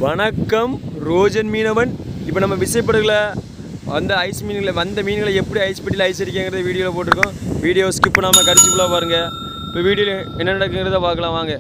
வணக்கம் ரோஜன் மீனவன் இப்போ நம்ம விசைப்படகுல அந்த ஐஸ் மீன்களை வந்த மீன்களை எப்படி ஐஸ் பெட்டியில் ஐஸ் அடிக்கங்கிறத வீடியோவில் போட்டிருக்கோம் வீடியோ ஸ்கிப் பண்ணாமல் கடிச்சு ஃபுல்லாக பாருங்கள் இப்போ வீடியோவில் என்ன நடக்குங்கிறத பார்க்கலாம் வாங்க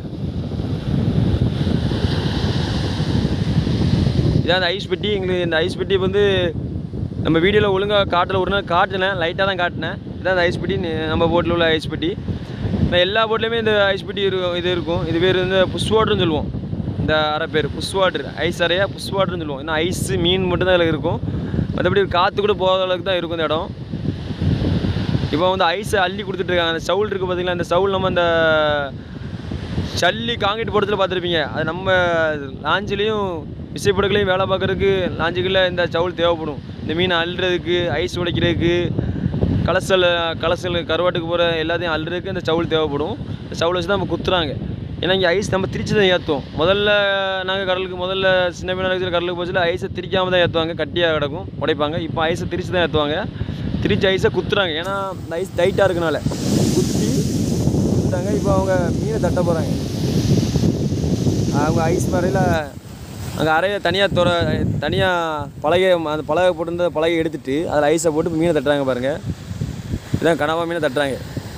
இதான் அந்த ஐஸ் பெட்டி எங்களுக்கு இந்த ஐஸ் பெட்டி வந்து நம்ம வீடியோவில் ஒழுங்காக காட்டில் ஒரு நாள் காட்டினேன் லைட்டாக தான் காட்டினேன் இதான் அந்த ஐஸ் பெட்டி நி- நம்ம போட்டில் உள்ள ஐஸ் பெட்டி நான் எல்லா போட்லேயுமே இந்த ஐஸ் பெட்டி இருக்கும் இது இருக்கும் இது பேர் வந்து புஷ் வாட்டர்னு சொல்லுவோம் இந்த அரை பேர் புஷ் வாட்டர் ஐஸ் அறையா புஷ் வாட்டர்னு சொல்லுவோம் ஏன்னா ஐஸு மீன் மட்டும்தான் இதில் இருக்கும் மற்றபடி காற்று கூட போகாத அளவுக்கு தான் இருக்கும் இந்த இடம் இப்போ வந்து ஐஸை அள்ளி கொடுத்துட்ருக்காங்க அந்த சவுல் இருக்குது பார்த்தீங்களா அந்த சவுல் நம்ம அந்த சல்லி காங்கிரீட் போடத்தில் பார்த்துருப்பீங்க அது நம்ம லாஞ்சிலையும் விசைப்படகுலையும் வேலை பார்க்குறதுக்கு லாஞ்சுகளில் இந்த சவுல் தேவைப்படும் இந்த மீனை அள்ளுறதுக்கு ஐஸ் உடைக்கிறதுக்கு கலசல் கலசல் கருவாட்டுக்கு போகிற எல்லாத்தையும் அள்ளுறதுக்கு இந்த சவுல் தேவைப்படும் இந்த சவுல் வச்சு தான் நம்ம குத்துறாங்க ஏன்னா இங்கே ஐஸ் நம்ம திரிச்சு தான் ஏற்றுவோம் முதல்ல நாங்கள் கடலுக்கு முதல்ல சின்ன மீனாக இருக்கிற கடலுக்கு போச்சுல ஐஸை திரிக்காமல் தான் ஏற்றுவாங்க கட்டியாக கிடக்கும் உடைப்பாங்க இப்போ ஐஸை திரிச்சு தான் ஏற்றுவாங்க திரிச்சு ஐஸை குத்துறாங்க ஏன்னா இந்த ஐஸ் டைட்டாக இருக்கனால குத்தி குத்துட்டாங்க இப்போ அவங்க மீனை தட்ட போகிறாங்க அவங்க ஐஸ் மறையில் அங்கே அறையை தனியாக துற தனியாக பலகை அந்த பலகை போட்டிருந்த பலகை எடுத்துட்டு அதில் ஐஸை போட்டு மீனை தட்டுறாங்க பாருங்கள் இதான் கனவா மீனை தட்டுறாங்க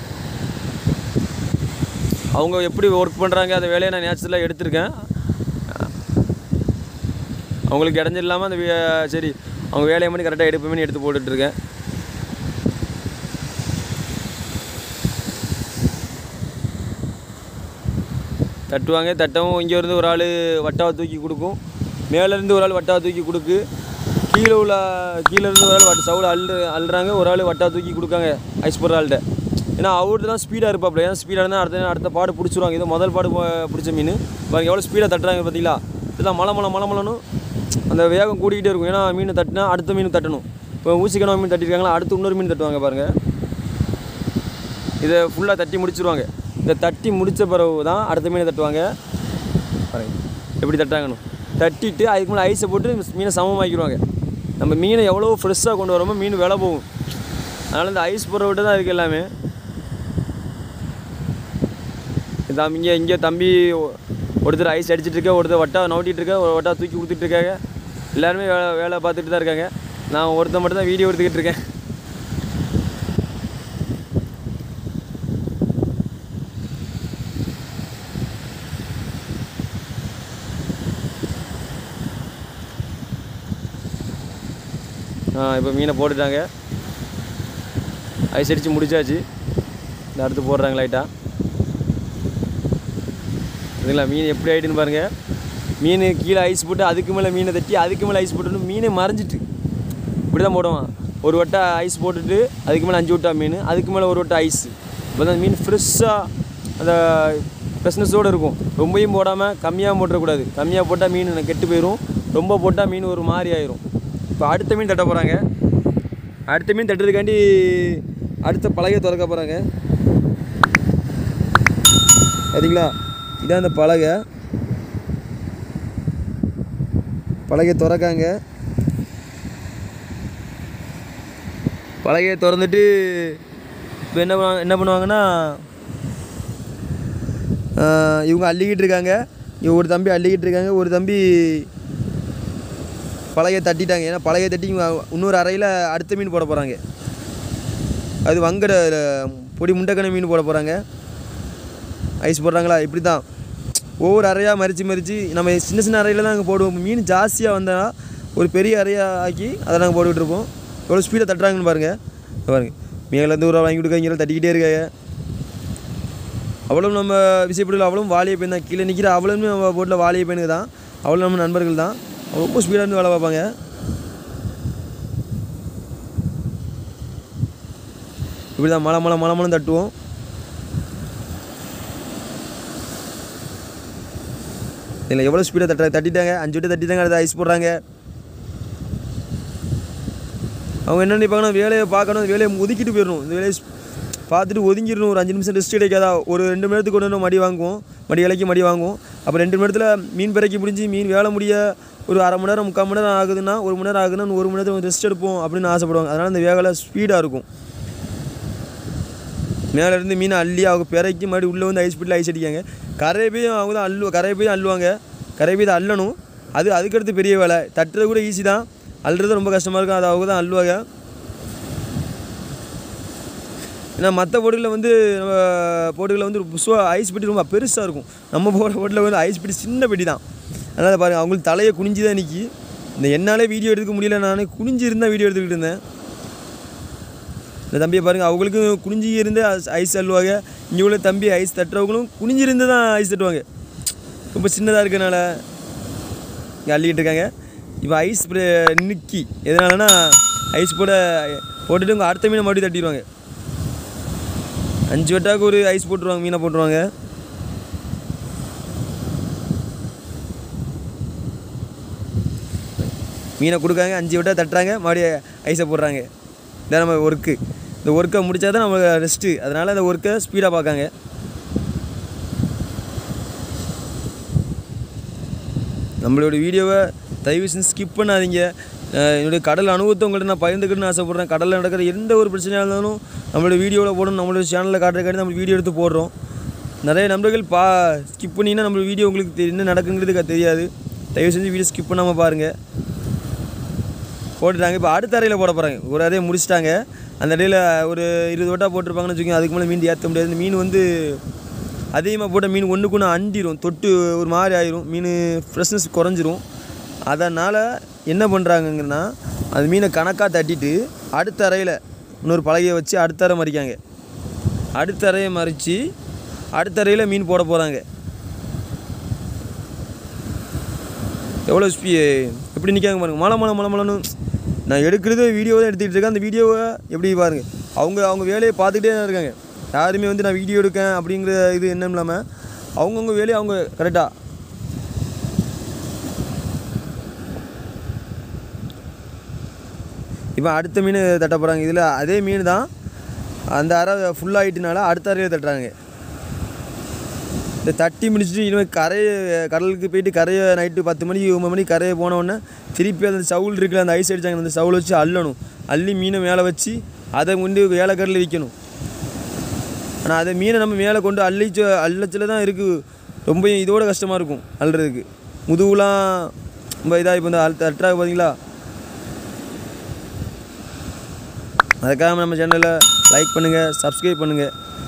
அவங்க எப்படி ஒர்க் பண்ணுறாங்க அந்த வேலையை நான் நேச்சுரலாக எடுத்திருக்கேன் அவங்களுக்கு இடைஞ்சல் இல்லாமல் அந்த வே- சரி அவங்க வேலையை பண்ணி கரெக்டாக எடுப்பேன்னு எடுத்து போட்டுட்ருக்கேன் தட்டுவாங்க தட்டவும் இங்கே இருந்து ஒரு ஆள் வட்டாவை தூக்கி கொடுக்கும் மேலேருந்து ஒரு ஆள் வட்டாவை தூக்கி கொடுக்கு கீழே உள்ள கீழே இருந்து ஒரு ஆள் வட்ட சவுளை அள்ளு அள்ளுறாங்க ஒரு ஆள் வட்டாவை தூக்கி கொடுக்காங்க ஐஸ் போடுற ஆள்கிட்ட ஏன்னா அவர்கிட்ட தான் ஸ்பீடாக இருப்பாப்புல ஏன்னா ஸ்பீடாக இருந்தால் அடுத்த அடுத்த பாடு பிடிச்சிருவாங்க இது முதல் பாடு போ- பிடிச்ச மீன் பாருங்க எவ்வளோ ஸ்பீடாக தட்டுறாங்க பார்த்தீங்களா இதுதான் மலை மலை மலை மலைன்னு அந்த வேகம் கூடிக்கிட்டே இருக்கும் ஏன்னா மீன் தட்டினா அடுத்த மீன் தட்டணும் இப்போ ஊசிக்கணவா மீன் தட்டிருக்காங்களா அடுத்து இன்னொரு மீன் தட்டுவாங்க பாருங்கள் இதை ஃபுல்லாக தட்டி முடிச்சிருவாங்க இதை தட்டி முடித்த பிறகு தான் அடுத்த மீனை தட்டுவாங்க பாருங்க எப்படி தட்டாங்கன்னு தட்டிட்டு அதுக்கு மேலே ஐஸை போட்டு மீனை சமமாக்கிடுவாங்க நம்ம மீனை எவ்வளோ ஃப்ரெஷ்ஷாக கொண்டு வரோமோ மீன் விலை போகும் அதனால் இந்த ஐஸ் போடுற விட்டு தான் இருக்குது எல்லாமே தம்பி இங்கே இங்கே தம்பி ஒ- ஒருத்தர் ஐஸ் அடிச்சிட்டு இருக்க ஒருத்தர் வட்டா நோட்டிட்டு இருக்க ஒரு வட்டா தூக்கி கொடுத்துட்டு இருக்காங்க எல்லாருமே வேலை வேலை பார்த்துட்டு தான் இருக்காங்க நான் ஒருத்தன் மட்டும் தான் வீடியோ எடுத்துக்கிட்டு இருக்கேன் ஆ இப்போ மீனை போட்டுட்டாங்க ஐஸ் அடித்து முடிச்சாச்சு இந்த அடுத்து போடுறாங்க லைட்டாக இதுங்களா மீன் எப்படி ஆகிட்டுன்னு பாருங்கள் மீன் கீழே ஐஸ் போட்டு அதுக்கு மேலே மீனை தட்டி அதுக்கு மேலே ஐஸ் போட்டுட்டு மீனே மறைஞ்சிட்டு இப்படி தான் போடுவான் ஒரு வட்டை ஐஸ் போட்டுட்டு அதுக்கு மேலே அஞ்சு வட்டா மீன் அதுக்கு மேலே ஒரு வட்டை ஐஸ் இப்போ தான் மீன் ஃப்ரெஷ்ஷாக அந்த ஃப்ரெஷ்னஸோடு இருக்கும் ரொம்பையும் போடாமல் கம்மியாக போட்டுறக்கூடாது கம்மியாக போட்டால் மீன் கெட்டு போயிடும் ரொம்ப போட்டால் மீன் ஒரு மாதிரி ஆயிரும் இப்போ அடுத்த மீன் தட்ட போகிறாங்க அடுத்த மீன் தட்டுறதுக்காண்டி அடுத்த பலகையை திறக்க போகிறாங்க சரிங்களா இதான் அந்த பலகை பலகையை திறக்காங்க பலகையை திறந்துட்டு இப்போ என்ன பண்ணுவாங்க என்ன பண்ணுவாங்கன்னா ஆஹ் இவங்க அள்ளிக்கிட்டு இருக்காங்க இவங்க ஒரு தம்பி அள்ளிக்கிட்டு இருக்காங்க ஒரு தம்பி பலகையை தட்டிட்டாங்க ஏன்னா பலகையை தட்டி இவங்க இன்னொரு அறையில் அடுத்த மீன் போட போகிறாங்க அது வங்கட பொடி முண்டைக்கணை மீன் போட போகிறாங்க ஐஸ் போடுறாங்களா இப்படி தான் ஒவ்வொரு அறையாக மறித்து மறித்து நம்ம சின்ன சின்ன அறையில் தான் நாங்கள் போடுவோம் மீன் ஜாஸ்தியாக வந்தால் ஒரு பெரிய அறையாக ஆக்கி அதை நாங்கள் போட்டுக்கிட்டு இருப்போம் எவ்வளோ ஸ்பீடாக தட்டுறாங்கன்னு பாருங்கள் இங்க பாருங்க மேலேருந்து ஒரு வாங்கி கொடுக்க இங்கே தட்டிக்கிட்டே இருக்காங்க அவ்வளோ நம்ம விசைப்படியில் அவ்வளோ வாலிய பையன் தான் கீழே நிற்கிற அவ்வளோமே நம்ம போட்டில் வாலிய பையனுக்கு தான் அவ்வளோ நம்ம நண்பர்கள் தான் ரொம்ப ஸ்பீடாக இருந்து வேலை பார்ப்பாங்க இப்படி தான் மலை மலை மலை மலம் தட்டுவோம் இதில் எவ்வளோ ஸ்பீடாக தட்ட தட்டிட்டாங்க அஞ்சு விட்டு தட்டிட்டாங்க அடுத்து ஐஸ் போடுறாங்க அவங்க என்ன நினைப்பாங்கன்னா வேலையை பார்க்கணும் வேலையை ஒதுக்கிட்டு போயிடணும் இந்த வேலையை ஸ்- பார்த்துட்டு ஒதுங்கிடணும் ஒரு அஞ்சு நிமிஷம் ரெஸ்ட் கிடைக்காதா ஒரு ரெண்டு மணி நேரத்துக்கு கொண்டு வந்து மடி வாங்குவோம் மடி இலைக்கு மடி வாங்குவோம் அப்போ ரெண்டு மணி நேரத்தில் மீன் பிறக்கி முடிஞ்சு மீன் வேலை முடிய ஒரு அரை மணி நேரம் முக்கால் மணி நேரம் ஆகுதுன்னா ஒரு மணி நேரம் ஆகுதுன்னா இன்னும் ஒரு மணி நேரத்தில் ரெஸ்ட் எடுப்போம் அப்படின்னு ஆசைப்படுவாங்க அதனால் அந்த வேலை ஸ்பீடாக இருக்கும் மேலே இருந்து மீனை அள்ளி அவங்க பிறக்கி மறுபடி உள்ளே வந்து ஐஸ் பிட்டில் ஐஸ் அடிக்காங்க கரை போய் அவங்க தான் அள்ளு கரை போய் அள்ளுவாங்க கரை போய் தான் அள்ளணும் அது அதுக்கடுத்து பெரிய வேலை தட்டுறது கூட ஈஸி தான் அள்ளுறது ரொம்ப கஷ்டமாக இருக்கும் அது அவங்க தான் அள்ளுவாங்க ஏன்னா மற்ற போட்டுகளில் வந்து நம்ம போட்டுகளில் வந்து புஷ்வா ஐஸ் பெட்டி ரொம்ப பெருசாக இருக்கும் நம்ம போட போட்டில் வந்து ஐஸ் பெட்டி சின்ன பெட்டி தான் அதனால் பாருங்கள் அவங்களுக்கு தலையை குனிஞ்சு தான் நிற்கி இந்த என்னாலே வீடியோ எடுக்க முடியல நான் குனிஞ்சு இருந்தால் வீடியோ எடுத்துக்கிட்டு இருந்தேன் இந்த தம்பியை பாருங்கள் அவங்களுக்கும் குனிஞ்சி இருந்து ஐஸ்- ஐஸ் தள்ளுவாங்க இங்கே உள்ள தம்பி ஐஸ் தட்டுறவங்களும் குனிஞ்சு இருந்து தான் ஐஸ் தட்டுவாங்க ரொம்ப சின்னதாக இருக்கனால இங்கே அள்ளிக்கிட்டு இருக்காங்க இப்போ ஐஸ் நிற்கி எதனாலனா ஐஸ் போட போட்டுட்டு உங்கள் அடுத்த மீனை மறுபடியும் தட்டிடுவாங்க அஞ்சு வட்டாக்கு ஒரு ஐஸ் போட்டுருவாங்க மீனை போட்டுருவாங்க மீனை கொடுக்காங்க அஞ்சு வட்டா தட்டுறாங்க மறுபடியும் ஐஸை போடுறாங்க இதான் நம்ம ஒர்க்கு இந்த ஒர்க்கை முடித்தா தான் நம்ம ரெஸ்ட்டு அதனால் அந்த ஒர்க்கை ஸ்பீடாக பார்க்காங்க நம்மளோட வீடியோவை தயவு செஞ்சு ஸ்கிப் பண்ணாதீங்க அஹ் என்னுடைய கடல் அனுபவத்தை உங்கள்கிட்ட நான் பகிர்ந்துக்கணும்னு ஆசைப்பட்றேன் கடலில் நடக்கிற எந்த ஒரு பிரச்சனையாக இருந்தாலும் நம்மளோட வீடியோவில் போடணும் நம்மளோட சேனலில் காட்டுறதுக்காண்டி நம்ம வீடியோ எடுத்து போடுறோம் நிறைய நண்பர்கள் பா ஸ்கிப் பண்ணிங்கன்னா நம்ம வீடியோ உங்களுக்கு தெ- என்ன நடக்குங்கிறது க- தெரியாது தயவு செஞ்சு வீடியோ ஸ்கிப் பண்ணாமல் பாருங்கள் போட்டுட்டாங்க இப்போ அடுத்த அறையில் போட போகிறாங்க ஒரு அறையை முடிச்சிட்டாங்க அந்த அறையில் ஒரு இருபது வட்டா போட்டிருப்பாங்கன்னு வச்சுக்கோங்க அதுக்கு மேலே மீன் ஏற்ற முடியாது இந்த மீன் வந்து அதிகமாக போட்ட மீன் ஒன்றுக்கு ஒன்று அண்டிரும் தொட்டு ஒரு மாதிரி ஆயிரும் மீன் ஃப்ரெஷ்னஸ் குறைஞ்சிரும் அதனால் என்ன பண்ணுறாங்கங்கன்னா அந்த மீனை கணக்காக தட்டிட்டு அடுத்த அறையில் இன்னொரு பலகையை வச்சு அடுத்த அறை மறிக்காங்க அடுத்த அறையை மறித்து அடுத்த அறையில் மீன் போட போகிறாங்க எவ்வளோ ஸ்பீ எப்படி நிற்காங்க பாருங்க மலை மலை மலை மலைன்னு நான் எடுக்கிறது வீடியோ தான் எடுத்துக்கிட்டு இருக்கேன் அந்த வீடியோவை எப்படி பாருங்க அவங்க அவங்க வேலையை பார்த்துக்கிட்டே தான் இருக்காங்க யாருமே வந்து நான் வீடியோ எடுக்கேன் அப்படிங்கிற இது என்னன்னு இல்லாமல் அவங்கவுங்க வேலையை அவங்க கரெக்டாக இப்போ அடுத்த மீன் தட்ட போகிறாங்க இதில் அதே மீன் தான் அந்த அறை ஃபுல்லாகிட்டுனால அடுத்த அறையில் தட்டுறாங்க இந்த தட்டி முடிச்சுட்டு இனிமேல் கரையை கடலுக்கு போயிட்டு கரையை நைட்டு பத்து மணிக்கு ஒம்பது மணிக்கு கரையை போன உடனே திருப்பி அந்த சவுல் இருக்குல்ல அந்த ஐஸ் அடிச்சாங்க அந்த சவுல் வச்சு அள்ளணும் அள்ளி மீனை மேலே வச்சு அதை கொண்டு வேலைக்கடலில் விற்கணும் ஆனால் அதை மீனை நம்ம மேலே கொண்டு அள்ளிச்ச அள்ளச்சில் தான் இருக்குது ரொம்ப இதோட கஷ்டமாக இருக்கும் அள்ளுறதுக்கு முதுகுலாம் ரொம்ப இதாக இப்போ இந்த அல் தட்டுறாங்க பார்த்தீங்களா அதுக்காக நம்ம சேனலை லைக் பண்ணுங்கள் சப்ஸ்கிரைப் பண்ணுங்கள்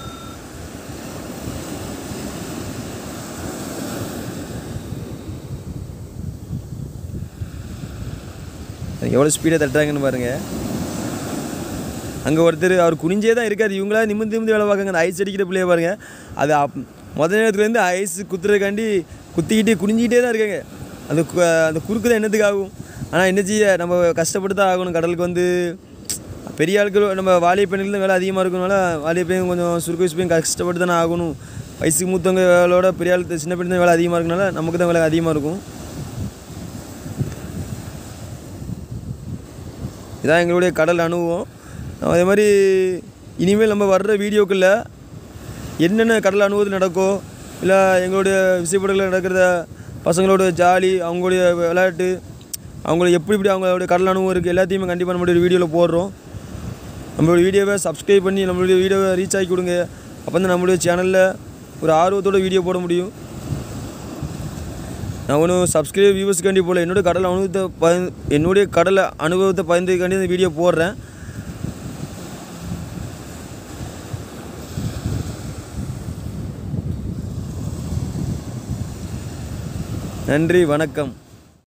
எவ்வளோ ஸ்பீடாக தட்டுறாங்கன்னு பாருங்கள் அங்கே ஒருத்தர் அவர் குனிஞ்சே தான் இருக்காரு இவங்களா நிமிந்து நிமிந்து வேலை பார்க்காங்க அந்த ஐஸ் அடிக்கிற பிள்ளைய பாருங்க அது அப் முத நேரத்துலேருந்து ஐஸ் குத்துறதுக்காண்டி குத்திக்கிட்டு குனிஞ்சிக்கிட்டே தான் இருக்காங்க அந்த கு- அந்த குறுக்கு தான் என்னத்துக்கு ஆகும் ஆனால் என்ன செய்ய நம்ம கஷ்டப்பட்டு தான் ஆகணும் கடலுக்கு வந்து பெரிய ஆட்கள் நம்ம வாலிய பெண்கள் வேலை அதிகமாக இருக்கனால வாலிய பையன் கொஞ்சம் சுருக்கு வயசு பையன் கஷ்டப்பட்டு தானே ஆகணும் வயசுக்கு மூத்தவங்களோட பெரிய ஆள் சின்ன பெண் வேலை அதிகமாக இருக்கனால நமக்கு தான் வேலை அதிகமாக இருக்கும் இதான் எங்களுடைய கடல் அனுபவம் அதே மாதிரி இனிமேல் நம்ம வர்ற வீடியோக்குள்ள என்னென்ன கடல் அனுபவத்தில் நடக்கோ இல்லை எங்களுடைய விசைப்படங்களில் நடக்கிறத பசங்களோட ஜாலி அவங்களுடைய விளையாட்டு அவங்கள எப்படி இப்படி அவங்களுடைய கடல் அனுபவம் இருக்குது எல்லாத்தையுமே கண்டிப்பாக நம்மளுடைய வீடியோவில் போடுறோம் நம்மளுடைய வீடியோவை சப்ஸ்கிரைப் பண்ணி நம்மளுடைய வீடியோவை ரீச் ஆக்கி கொடுங்க அப்போ தான் நம்மளுடைய சேனலில் ஒரு ஆர்வத்தோட வீடியோ போட முடியும் நான் ஒன்றும் சப்ஸ்கிரைப் வியூவர்ஸ்க்காண்டி போல என்னோட கடல் அனுபவத்தை பயன் என்னுடைய கடலை அனுபவத்தை பயந்துக்காண்டி இந்த வீடியோ போடுறேன் நன்றி வணக்கம்